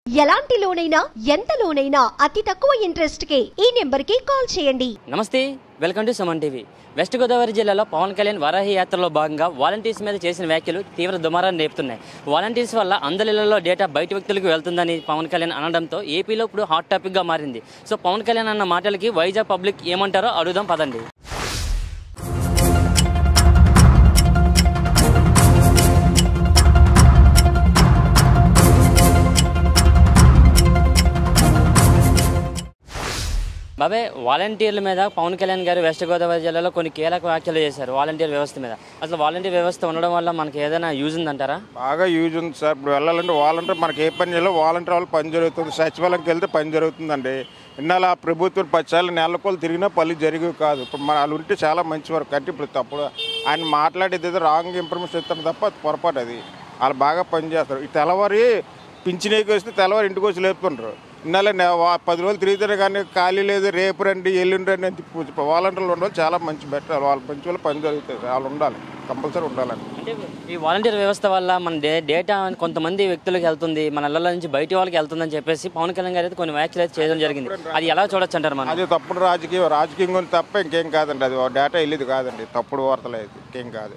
ఎలాంటి లోనైనా ఎంత లోనైనా అతి తక్కువ ఇంట్రెస్ట్ కే ఈ నెంబర్ కి కాల్ చేయండి నమస్తే welcome to Suman TV west Godavari జిల్లాలో పవన్ కళ్యాణ్ వరాహి యాత్రలో భాగంగా వాలంటీర్స్ మీద చేసిన వ్యాఖ్యలు తీవ్ర దుమారాన్ని రేపుతున్నాయి వాలంటీర్స్ వల్ల అందరిలో డేటా బయట వ్యక్తులకు వెళ్తుందని పవన్ కళ్యాణ్ అనడంతో ఏపీలో ఇప్పుడు హాట్ టాపిక్గా మారింది సో పవన్ కళ్యాణ్ అన్న మాటలకి వైజాగ్ పబ్లిక్ ఏమంటారో అడుగుదాం పదండి బాబాయ్ వాలంటీర్ల మీద పవన్ కళ్యాణ్ గారు వెస్ట్ గోదావరి జిల్లాలో కొన్ని కీలక వ్యాఖ్యలు చేశారు వాలంటీర్ వ్యవస్థ మీద అసలు వాలంటీర్ వ్యవస్థ ఉండడం వల్ల మనకి ఏదైనా యూజ్ ఉందంటారా బాగా యూజ్ ఉంది సార్ ఇప్పుడు వెళ్ళాలంటే వాలంటీర్ మనకి ఏ పని చేయాలో వాలంటీర్ వాళ్ళు పని జరుగుతుంది సచివాలయంకి వెళ్తే పని జరుగుతుందండి ఇన్నాళ్ళ ఆ ప్రభుత్వం పచ్చాలు నెలకొలు తిరిగినా పని జరిగేవి కాదు ఇప్పుడు మన వాళ్ళు ఉంటే చాలా మంచి వరకు అంటే ఇప్పుడు తప్పుడు ఆయన మాట్లాడేది ఏదో రాంగ్ ఇన్ఫర్మేషన్ ఇస్తాను తప్ప అది పొరపాటు అది వాళ్ళు బాగా పని చేస్తారు ఈ తెల్లవారి పింఛనీకి వస్తే తెల్లవారు ఇంటికి వచ్చి లేపుతుండ్రు ఇన్నాళ్ళ నె- వా- పది రోజులు తిరిగితే కానీ ఖాళీ లేదు రేపు రండి ఎల్లుండి రండి అని తిప్పి వాలంటీర్లు ఉండాలి చాలా మంచి బెటర్ వాళ్ళ మంచి వాళ్ళు పని జరుగుతుంది వాళ్ళు ఉండాలి కంపల్సరీ ఉండాలండి అంటే ఈ వాలంటీర్ వ్యవస్థ వల్ల మన డే డేటా కొంతమంది వ్యక్తులకు వెళ్తుంది మన ఇళ్ళ నుంచి బయట వాళ్ళకి వెళ్తుందని చెప్పేసి పవన్ కళ్యాణ్ గారు అయితే కొన్ని వ్యాఖ్యలు అయితే చేయడం జరిగింది అది ఎలా చూడొచ్చు అంటారు మనం అది తప్పుడు రాజకీయం రాజకీయం గురించి తప్ప ఇంకేం కాదండి అది డేటా వెళ్ళేది కాదండి తప్పుడు వార్తలు అయితే ఇంకేం కాదు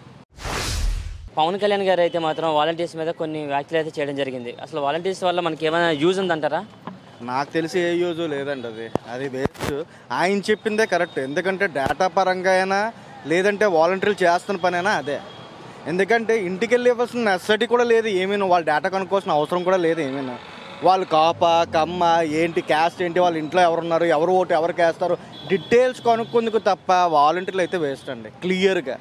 పవన్ కళ్యాణ్ గారు అయితే మాత్రం వాలంటీర్స్ మీద కొన్ని వ్యాఖ్యలు అయితే చేయడం జరిగింది అసలు వాలంటీర్స్ వల్ల మనకి ఏమైనా యూజ్ ఉందంటారా నాకు తెలిసి ఏ యూజ్ లేదండి అది అది వేస్ట్ ఆయన చెప్పిందే కరెక్ట్ ఎందుకంటే డేటా పరంగా అయినా లేదంటే వాలంటీర్లు చేస్తున్న పనైనా అదే ఎందుకంటే ఇంటికి వెళ్ళి ఇవ్వాల్సిన నెసటీ కూడా లేదు ఏమైనా వాళ్ళ డేటా కనుక్కోవాల్సిన అవసరం కూడా లేదు ఏమైనా వాళ్ళు కాప కమ్మ ఏంటి క్యాస్ట్ ఏంటి వాళ్ళ ఇంట్లో ఎవరున్నారు ఎవరు ఓటు ఎవరికి వేస్తారు డీటెయిల్స్ కనుక్కుందుకు తప్ప వాలంటీర్లు అయితే వేస్ట్ అండి క్లియర్గా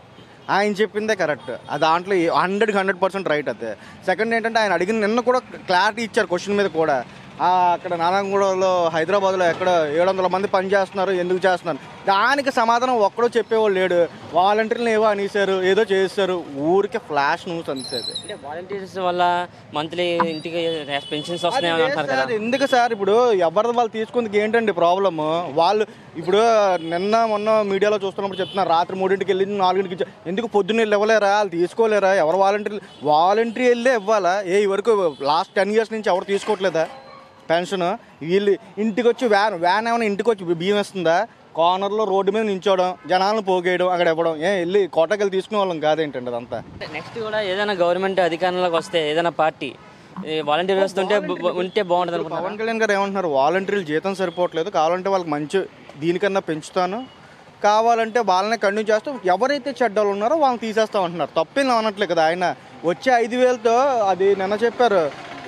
ఆయన చెప్పిందే కరెక్ట్ ఆ దాంట్లో హండ్రెడ్ హండ్రెడ్ పర్సెంట్ రైట్ అదే సెకండ్ ఏంటంటే ఆయన అడిగిన నిన్న కూడా క్లారిటీ ఇచ్చారు క్వశ్చన్ మీద కూడా ఆ, అక్కడ నారాయణగూడలో హైదరాబాద్లో ఎక్కడ ఏడు వందల మంది పని చేస్తున్నారు ఎందుకు చేస్తున్నారు దానికి సమాధానం ఒక్కడో చెప్పేవాళ్ళు లేడు వాలంటీర్లు ఏవో అనేసారు ఏదో చేస్తారు ఊరికే ఫ్లాష్ న్యూస్ అంతే అది అంటే వాలంటీర్స్ వల్ల మంత్లీ ఇంటికి పెన్షన్స్ వస్తున్నాయని అది అంటున్నారు లేదు కదా సార్, ఎందుకు సార్ ఇప్పుడు ఎవరిది వాళ్ళు తీసుకుందుకు ఏంటండి ప్రాబ్లమ్ వాళ్ళు ఇప్పుడు నిన్న మొన్న మీడియాలో చూస్తున్నప్పుడు చెప్తున్నారు రాత్రి మూడింటికి వెళ్ళి నాలుగింటికి ఇచ్చా- ఎందుకు పొద్దున్న వెళ్ళి ఇవ్వలేరా వాళ్ళు తీసుకోలేరా ఎవరు వాలంటీర్ వాలంటీర్ వెళ్ళే ఇవ్వాలా ఏ ఈ వరకు లాస్ట్ టెన్ ఇయర్స్ నుంచి ఎవరు తీసుకోవట్లేదా పెన్షన్ వీళ్ళు ఇంటికి వచ్చి వ్యాన్ వ్యాన్ ఏమైనా ఇంటికి వచ్చి బియ్యం ఇస్తుందా కార్నర్లో రోడ్డు మీద నించోవడం జనాలను పోగేయడం అక్కడ ఇవ్వడం ఏ వెళ్ళి కోటకెళ్ళి తీసుకునే వాళ్ళం కాదేంటండి అదంతా నెక్స్ట్ కూడా ఏదైనా గవర్నమెంట్ అధికారంలోకి వస్తే ఏదైనా పార్టీ ఈ వాలంటీర్ వ్యవస్థ ఉంటే బ- ఉంటే బాగుంటుంది అనుకుంటున్నారు పవన్ కళ్యాణ్ గారు ఏమంటున్నారు వాలంటీర్లు జీతం సరిపోవట్లేదు కావాలంటే వాళ్ళకి మంచి దీనికన్నా పెంచుతాను కావాలంటే వాళ్ళనే కంటిన్యూ చేస్తూ ఎవరైతే చెడ్డలు ఉన్నారో వాళ్ళని తీసేస్తాం అంటున్నారు తప్పేం అనట్లేదు కదా ఆయన వచ్చే ఐదు వేలతో అది నిన్న చెప్పారు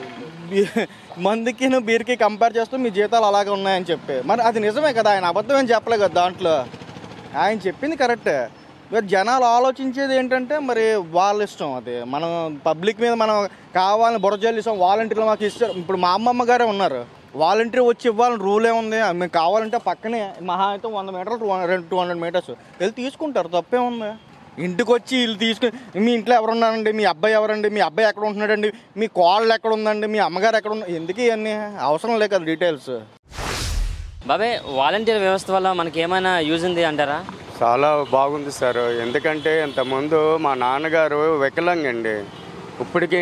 బీ- మందుకి బీర్కి కంపేర్ చేస్తూ మీ జీతాలు అలాగే ఉన్నాయని చెప్పి మరి అది నిజమే కదా ఆయన అబద్ధం ఏం చెప్పలేదు కదా దాంట్లో ఆయన చెప్పింది కరెక్టే మరి జనాలు ఆలోచించేది ఏంటంటే మరి వాళ్ళ ఇష్టం అది మనం పబ్లిక్ మీద మనం కావాలని బురజల్లిస్తాం వాలంటీర్లు మాకు ఇస్తారు ఇప్పుడు మా అమ్మమ్మ గారే ఉన్నారు వాలంటీర్ వచ్చి ఇవ్వాలని రూల్ ఏముంది మేము కావాలంటే పక్కనే మహా అయితే వంద మీటర్లు two hundred two hundred metres వెళ్ళి తీసుకుంటారు తప్పేముంది ఇంటికి వచ్చి వీళ్ళు తీసుకుని మీ ఇంట్లో ఎవరు ఉన్నారండి మీ అబ్బాయి ఎవరండి మీ అబ్బాయి ఎక్కడ ఉంటున్నాడండి మీ కోళ్ళు ఎక్కడ ఉందండి మీ అమ్మగారు ఎక్కడ ఉంది ఎందుకు ఇవన్నీ అవసరం లేదు కదా డీటెయిల్స్ బాబాయ్ వాలంటీర్ వ్యవస్థ వల్ల మనకి ఏమైనా యూజ్ ఉంది అంటారా చాలా బాగుంది సార్ ఎందుకంటే ఇంతకుముందు మా నాన్నగారు వికలాంగండి ఇప్పటికీ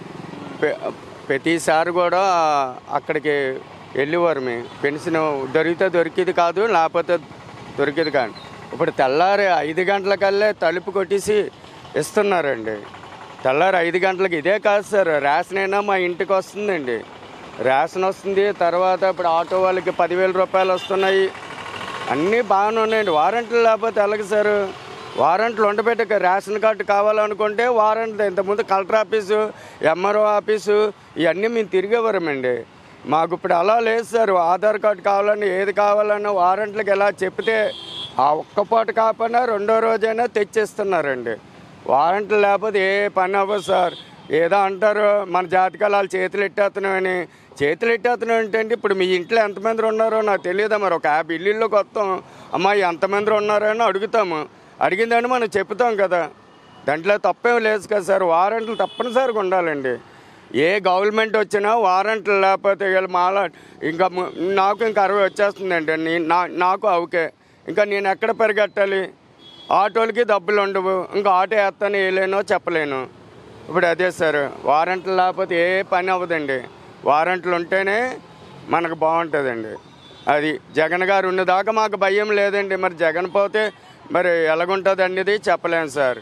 ప్రతిసారి కూడా అక్కడికి వెళ్ళేవారు మీ పెన్షన్ దొరికితే దొరికేది కాదు లేకపోతే దొరికేది కాదు ఇప్పుడు తెల్లారి ఐదు గంటలకల్లే తలుపు కొట్టేసి ఇస్తున్నారండి తెల్లారి ఐదు గంటలకి ఇదే కాదు సార్ రేషన్ అయినా మా ఇంటికి వస్తుందండి రేషన్ వస్తుంది తర్వాత ఇప్పుడు ఆటో వాళ్ళకి పదివేల రూపాయలు వస్తున్నాయి అన్నీ బాగానే ఉన్నాయండి వారంట్లు లేకపోతే ఎలాగ సార్ వారంట్లు ఉండబెట్ట రేషన్ కార్డు కావాలనుకుంటే వారంట్ ఇంతకుముందు కలెక్టర్ ఆఫీసు ఎంఆర్ఓ ఆఫీసు ఇవన్నీ మేము తిరిగేవారమండి మాకు ఇప్పుడు అలా లేదు సార్ ఆధార్ కార్డు కావాలని ఏది కావాలన్నా వారంట్లకు ఎలా చెప్తే ఆ ఒక్క పూట కాకపోయినా రెండో రోజైనా తెచ్చిస్తున్నారండి వారంట్లు లేకపోతే ఏ పని అవ్వదు సార్ ఏదో అంటారు మన జాతకాలు వాళ్ళు చేతులు ఎట్టేస్తున్నామని చేతులు ఎట్టేస్తున్నాం ఏంటంటే ఇప్పుడు మీ ఇంట్లో ఎంతమంది ఉన్నారో నాకు తెలియదా మరి ఒక యాభై ఇల్లుల్లోకి వస్తాం అమ్మాయి ఎంతమంది ఉన్నారో అని అడుగుతాము అడిగిందని మనం చెప్తాం కదా దాంట్లో తప్పేం లేదు కదా సార్ వారంట్లు తప్పనిసరిగా ఉండాలండి ఏ గవర్నమెంట్ వచ్చినా వారంట్లు లేకపోతే వీళ్ళు మాలా ఇంకా ము- నాకు ఇంకా అరవై వచ్చేస్తుందండి నీ- నా నాకు అవుకే ఇంకా నేను ఎక్కడ పరిగెట్టాలి ఆటోలకి డబ్బులు ఉండవు ఇంకా ఆటో వేస్తాను వేయలేనో చెప్పలేను ఇప్పుడు అదే సార్ వారంట్లు లేకపోతే ఏ పని అవ్వదండి వారంట్లు ఉంటేనే మనకు బాగుంటుందండి అది జగన్ గారు ఉన్నదాకా మాకు భయం లేదండి మరి జగన్ పోతే మరి ఎలాగుంటుంది అనేది చెప్పలేము సార్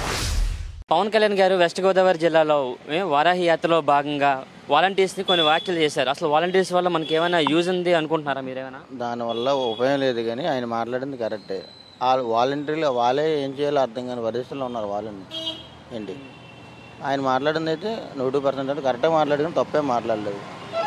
పవన్ కళ్యాణ్ గారు వెస్ట్ గోదావరి జిల్లాలో ఏ, వారాహి యాత్రలో భాగంగా వాలంటీర్స్ని కొన్ని వ్యాఖ్యలు చేశారు అసలు వాలంటీర్స్ వల్ల మనకి ఏమైనా యూజ్ ఉంది అనుకుంటున్నారా మీరేమైనా దానివల్ల ఉపయోగం లేదు కానీ ఆయన మాట్లాడింది కరెక్టే వాళ్ళు వాలంటీర్లు వాళ్ళే ఏం చేయాలో అర్థం కాని పరిస్థితుల్లో ఉన్నారు వాళ్ళని ఏంటి ఆయన మాట్లాడింది అయితే నూటి పర్సెంట్ అంటే కరెక్ట్గా మాట్లాడుకుని తప్పే మాట్లాడలేదు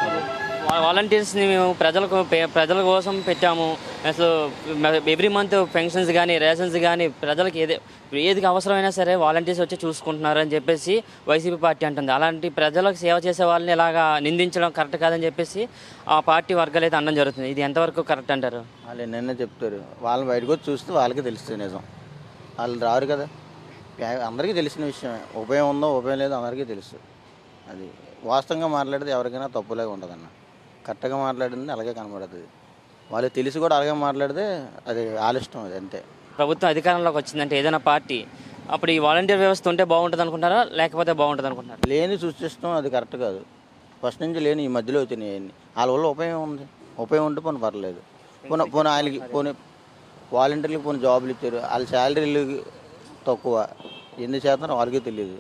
వా- వాలంటీర్స్ని మేము ప్రజలకు పే- ప్రజల కోసం పెట్టాము అసలు ఎవ్రీ మంత్ పెన్షన్స్ కానీ రేషన్స్ కానీ ప్రజలకు ఏది ఏది అవసరమైనా సరే వాలంటీర్స్ వచ్చి చూసుకుంటున్నారు అని చెప్పేసి వైసీపీ పార్టీ అంటుంది అలాంటి ప్రజలకు సేవ చేసే వాళ్ళని ఇలాగా నిందించడం కరెక్ట్ కాదని చెప్పేసి ఆ పార్టీ వర్గాలు అయితే అనడం జరుగుతుంది ఇది ఎంతవరకు కరెక్ట్ అంటారు వాళ్ళు ఎన్నెన్నో చెప్తారు వాళ్ళని బయటకు వచ్చి చూస్తే వాళ్ళకి తెలుస్తుంది నిజం వాళ్ళు రారు కదా ప్యా- అందరికీ తెలిసిన విషయమే ఉపయోగం ఉందో ఉపయోగం లేదో అందరికీ తెలుసు అది వాస్తవంగా మాట్లాడితే ఎవరికైనా తప్పులాగా ఉంటుందన్న కరెక్ట్గా మాట్లాడింది అలాగే కనబడుతుంది వాళ్ళు తెలిసి కూడా అలాగే మాట్లాడితే అది ఆలిష్టం అది అంతే ప్రభుత్వం అధికారంలోకి వచ్చిందంటే ఏదైనా పార్టీ అప్పుడు ఈ వాలంటీర్ వ్యవస్థ ఉంటే బాగుంటుంది అనుకుంటారా లేకపోతే బాగుంటుంది అనుకుంటారా లేని సృష్టిస్తాం అది కరెక్ట్ కాదు ఫస్ట్ నుంచి లేని ఈ మధ్యలో వచ్చినాయి అన్ని వాళ్ళ వల్ల ఉపయోగం ఉంది ఉపయోగం ఉంటే పోనీ పర్లేదు పోనీ పోనీ వాళ్ళకి పోనీ వాలంటీర్లకు పోనీ జాబులు ఇచ్చారు వాళ్ళ శాలరీలు తక్కువ ఎందుకు చేస్తున్నారో వాళ్ళకి తెలియదు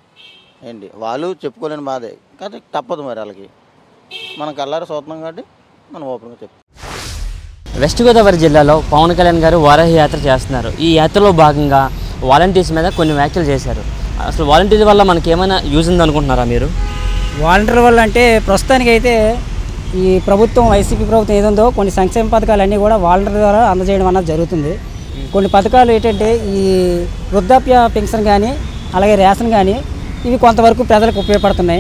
ఏంటి వాళ్ళు చెప్పుకోలేని బాధే కానీ తప్పదు మరి వాళ్ళకి మనం కల్లారా చూస్తున్నాం కాబట్టి మనం ఓపెన్గా చెప్తాం వెస్ట్ గోదావరి జిల్లాలో పవన్ కళ్యాణ్ గారు వారాహి యాత్ర చేస్తున్నారు ఈ యాత్రలో భాగంగా వాలంటీర్స్ మీద కొన్ని వ్యాఖ్యలు చేశారు అసలు వాలంటీర్ వల్ల మనకి ఏమైనా యూజ్ ఉంది అనుకుంటున్నారా మీరు వాలంటీర్ వల్ల అంటే ప్రస్తుతానికి అయితే ఈ ప్రభుత్వం వైసీపీ ప్రభుత్వం ఏదుందో కొన్ని సంక్షేమ పథకాలన్నీ కూడా వాలంటీర్ ద్వారా అందజేయడం అన్నది జరుగుతుంది కొన్ని పథకాలు ఏంటంటే ఈ వృద్ధాప్య పెన్షన్ కానీ అలాగే రేషన్ కానీ ఇవి కొంతవరకు ప్రజలకు ఉపయోగపడుతున్నాయి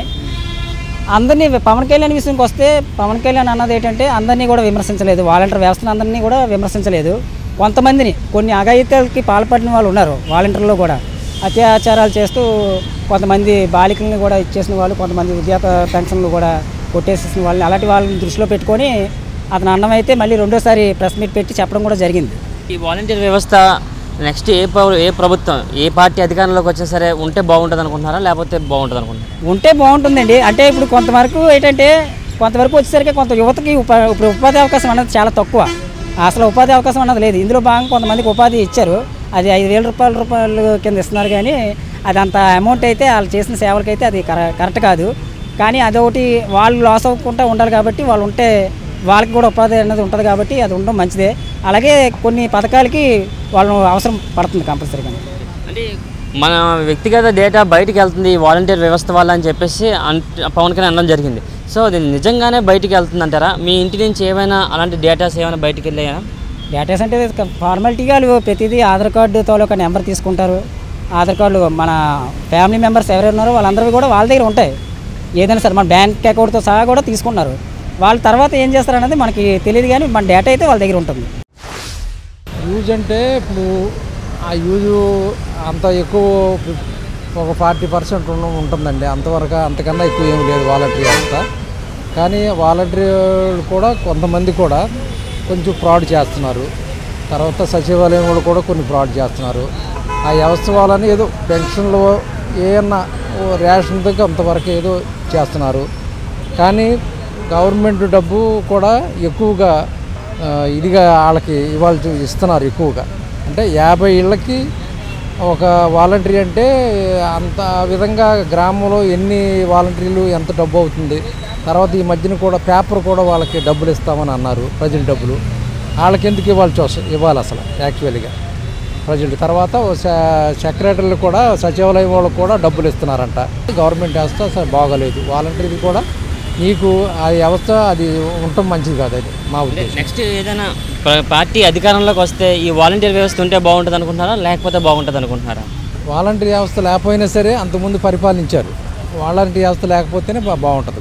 అందరినీ పవన్ కళ్యాణ్ విషయంకి వస్తే పవన్ కళ్యాణ్ అన్నది ఏంటంటే అందరినీ కూడా విమర్శించలేదు వాలంటీర్ వ్యవస్థను అందరినీ కూడా విమర్శించలేదు కొంతమందిని కొన్ని అఘాయిత్యాలకి పాల్పడిన వాళ్ళు ఉన్నారు వాలంటీర్లో కూడా అత్యాచారాలు చేస్తూ కొంతమంది బాలికల్ని కూడా ఇచ్చేసిన వాళ్ళు కొంతమంది వృద్ధాప్య పెన్షన్లు కూడా కొట్టేసేసిన వాళ్ళని అలాంటి వాళ్ళని దృష్టిలో పెట్టుకొని అతను అన్నం అయితే మళ్ళీ రెండోసారి ప్రెస్ మీట్ పెట్టి చెప్పడం కూడా జరిగింది ఈ వాలంటీర్ వ్యవస్థ నెక్స్ట్ ఏ పౌ- ఏ ప్రభుత్వం ఏ పార్టీ అధికారంలోకి వచ్చినా సరే ఉంటే బాగుంటుంది అనుకుంటున్నారా లేకపోతే బాగుంటుంది అనుకుంటున్నారా ఉంటే బాగుంటుందండి అంటే ఇప్పుడు కొంతవరకు ఏంటంటే కొంతవరకు వచ్చేసరికి కొంత యువతకి ఉపా ఇప్పుడు ఉపాధి అవకాశం అన్నది చాలా తక్కువ అసలు ఉపాధి అవకాశం అన్నది లేదు ఇందులో భాగంగా కొంతమందికి ఉపాధి ఇచ్చారు అది ఐదు వేల రూపాయల రూపాయలు కింద ఇస్తున్నారు కానీ అది అంత అమౌంట్ అయితే వాళ్ళు చేసిన సేవలకైతే అది కర- కరెక్ట్ కాదు కానీ అదొకటి వాళ్ళు లాస్ అవ్వకుండా ఉండాలి కాబట్టి వాళ్ళు ఉంటే వాళ్ళకి కూడా ఉపాధి అనేది ఉంటుంది కాబట్టి అది ఉండడం మంచిదే అలాగే కొన్ని పథకాలకి వాళ్ళు అవసరం పడుతుంది కంపల్సరీగా అంటే మన వ్యక్తిగత డేటా బయటికి వెళ్తుంది ఈ వాలంటీర్ వ్యవస్థ వల్ల అని చెప్పేసి అంట- పవన్ కళ్యాణ్ అనడం జరిగింది సో అది నిజంగానే బయటికి వెళ్తుంది అంటారా మీ ఇంటి నుంచి ఏమైనా అలాంటి డేటాస్ ఏమైనా బయటికి వెళ్ళాయా డేటాస్ అంటే ఫార్మాలిటీగా వాళ్ళు ప్రతిదీ ఆధార్ కార్డు తాలూకా నెంబర్ తీసుకుంటారు ఆధార్ కార్డు మన ఫ్యామిలీ మెంబర్స్ ఎవరు ఉన్నారో వాళ్ళందరివి కూడా వాళ్ళ దగ్గర ఉంటాయి ఏదైనా సరే మన బ్యాంక్ అకౌంట్తో సహా కూడా తీసుకున్నారు వాళ్ళ తర్వాత ఏం చేస్తారనేది మనకి తెలియదు కానీ మన డేటా అయితే వాళ్ళ దగ్గర ఉంటుంది యూజ్ అంటే ఇప్పుడు ఆ యూజ్ అంత ఎక్కువ ఒక ఫార్టీ పర్సెంట్ ఉంటుందండి అంతవరకు అంతకన్నా ఎక్కువ ఏం లేదు వాలంటరీ వ్యవస్థ కానీ వాలంటీర్లు కూడా కొంతమంది కూడా కొంచెం ఫ్రాడ్ చేస్తున్నారు తర్వాత సచివాలయం వాళ్ళు కూడా కొన్ని ఫ్రాడ్ చేస్తున్నారు ఆ వ్యవస్థ వాళ్ళని ఏదో పెన్షన్లు ఏమన్నా ఓ రేషన్ దగ్గర అంతవరకు ఏదో చేస్తున్నారు కానీ గవర్నమెంట్ డబ్బు కూడా ఎక్కువగా ఆ, ఇదిగా వాళ్ళకి ఇవాళ ఇస్తున్నారు ఎక్కువగా అంటే యాభై ఇళ్ళకి ఒక వాలంటరీ అంటే అంత విధంగా గ్రామంలో ఎన్ని వాలంటీర్లు ఎంత డబ్బు అవుతుంది తర్వాత ఈ మధ్యన కూడా పేపర్ కూడా వాళ్ళకి డబ్బులు ఇస్తామని అన్నారు ప్రజల డబ్బులు వాళ్ళకి ఎందుకు ఇవ్వాల్సి వస్తుంది ఇవ్వాలి అసలు యాక్చువల్గా ప్రజెంట్ తర్వాత ఓ సె- సెక్రటరీలు కూడా సచివాలయం వాళ్ళకు కూడా డబ్బులు ఇస్తున్నారంట గవర్నమెంట్ వ్యవస్థ అసలు బాగోలేదు వాలంటీర్లు కూడా నీకు ఆ వ్యవస్థ అది ఉండటం మంచిది కాదు అది మా ఉద్దేశం నెక్స్ట్ ఏదైనా ప- పార్టీ అధికారంలోకి వస్తే ఈ వాలంటీర్ వ్యవస్థ ఉంటే బాగుంటుంది అనుకుంటున్నారా లేకపోతే బాగుంటుంది అనుకుంటున్నారా వాలంటీర్ వ్యవస్థ లేకపోయినా సరే అంతకుముందు పరిపాలించారు వాలంటీర్ వ్యవస్థ లేకపోతేనే బా- బాగుంటుంది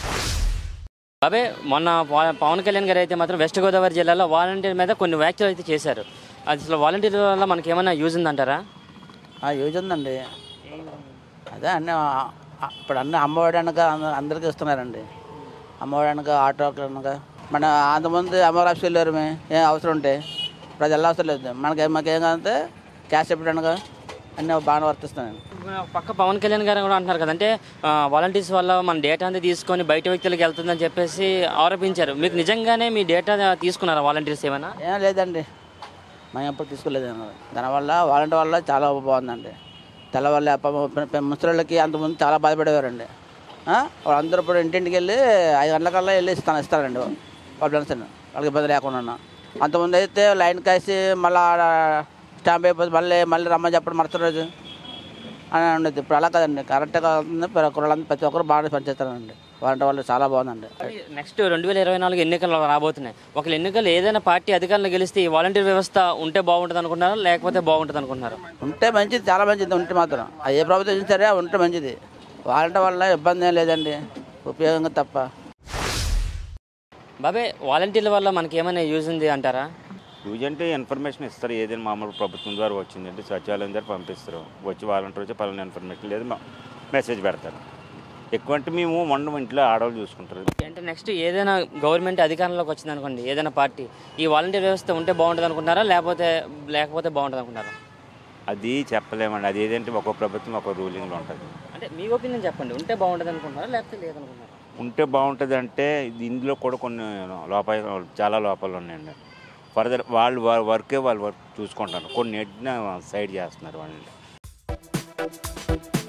బాబే మొన్న పవ- పవన్ కళ్యాణ్ గారు అయితే మాత్రం వెస్ట్ గోదావరి జిల్లాలో వాలంటీర్ మీద కొన్ని వ్యాఖ్యలు అయితే చేశారు అది అసలు వాలంటీర్ వల్ల మనకి ఏమైనా యూజ్ ఉందంటారా యూజ్ ఉందండి అదే అన్నీ ఆ- ఆ- ఇప్పుడు అన్నీ అమ్మఒడి అనక అంద- అందరికీ ఇస్తున్నారండి అమ్మఒడి అనక ఆటో అనక మన అంతమంది అమ్మవారి ఆఫీస్కి వెళ్ళారు మేము ఏం అవసరం ఉంటే ఇప్పుడు అది ఎలా అవసరం లేదు మనకి మాకేం కావాలంటే క్యాష్ చెప్పడం అనక అన్నీ బాగా వర్తిస్తున్నాయి పక్క పవన్ కళ్యాణ్ గారు కూడా అంటున్నారు కదంటే వాలంటీర్స్ వల్ల మన డేటా అంతా తీసుకొని బయట వ్యక్తులకు వెళ్తుందని చెప్పేసి ఆరోపించారు మీకు నిజంగానే మీ డేటా తీసుకున్నారా వాలంటీర్స్ ఏమైనా ఏం లేదండి మేము ఎప్పుడు తీసుకోలేదు దానివల్ల వాలంటీ వల్ల చాలా బాగుందండి తెల్లవాళ్ళ ముసలిళ్ళకి అంతకుముందు చాలా బాధపడేవారండి ఆ? వాళ్ళందరూ ఇప్పుడు ఇంటింటికి వెళ్ళి ఐదు గంటలకల్లా వెళ్ళి ఇస్తాను ఇస్తారండి ప్రాబ్లమ్స్ వాళ్ళకి ఇబ్బంది లేకుండా అంతకుముందు అయితే లైన్ కాసి మళ్ళీ స్టాంప్ అయిపోతే మళ్ళీ మళ్ళీ రమ్మని చెప్పడం మరుసటి రోజు అని ఉండేది ఇప్పుడు అలా కదండి కరెక్ట్గా అవుతుంది కుర్రాళ్ళంతా ప్రతి ఒక్కరు బాగా పనిచేస్తారండి వాలంటీ వాళ్ళు చాలా బాగుందండి నెక్స్ట్ రెండు వేల ఇరవై నాలుగు ఎన్నికలు రాబోతున్నాయి ఒకవేళ ఎన్నికలు ఏదైనా పార్టీ అధికారంలో గెలిస్తే ఈ వాలంటీర్ వ్యవస్థ ఉంటే బాగుంటుంది అనుకుంటున్నారా లేకపోతే బాగుంటుంది అనుకుంటున్నారా ఉంటే మంచిది చాలా మంచిది ఉంటే మాత్రం అది ఏ ప్రభుత్వం చేసినా సరే ఉంటే మంచిది వాళ్ళ వల్ల ఇబ్బంది ఏం లేదండి ఉపయోగంగా తప్ప బాబే వాలంటీర్ల వల్ల మనకి ఏమైనా యూజ్ ఉంది అంటారా యూజ్ అంటే ఇన్ఫర్మేషన్ ఇస్తారు ఏదైనా మామూలు ప్రభుత్వం ద్వారా వచ్చిందంటే సచివాలయం ద్వారా పంపిస్తారు వచ్చి వాలంటీర్ వచ్చి పలానా ఇన్ఫర్మేషన్ లేదు మా- మెసేజ్ పెడతారు ఎక్కువ అంటే మేము వండం ఇంట్లో ఆడవాళ్ళు చూసుకుంటారు అంటే నెక్స్ట్ ఏదైనా గవర్నమెంట్ అధికారంలోకి వచ్చింది అనుకోండి ఏదైనా పార్టీ ఈ వాలంటీర్ వ్యవస్థ ఉంటే బాగుంటుంది అనుకుంటారా లేకపోతే లేకపోతే బాగుంటుంది అనుకుంటారా అది చెప్పలేమండి అది ఏదంటే ఒక్కో ప్రభుత్వం ఒక్కో రూలింగ్లో ఉంటుంది అంటే మీ ఒపీనియన్ చెప్పండి ఉంటే బాగుంటుంది అనుకుంటున్నారా లేకపోతే లేదనుకుంటారా ఉంటే బాగుంటుంది అంటే ఇది ఇందులో కూడా కొన్ని లోపాలు చాలా లోపాలు ఉన్నాయండి ఫర్దర్ వాళ్ళు వా- వర్కే వాళ్ళు వర్క్ చూసుకుంటారు కొన్ని సైడ్ చేస్తున్నారు వాళ్ళని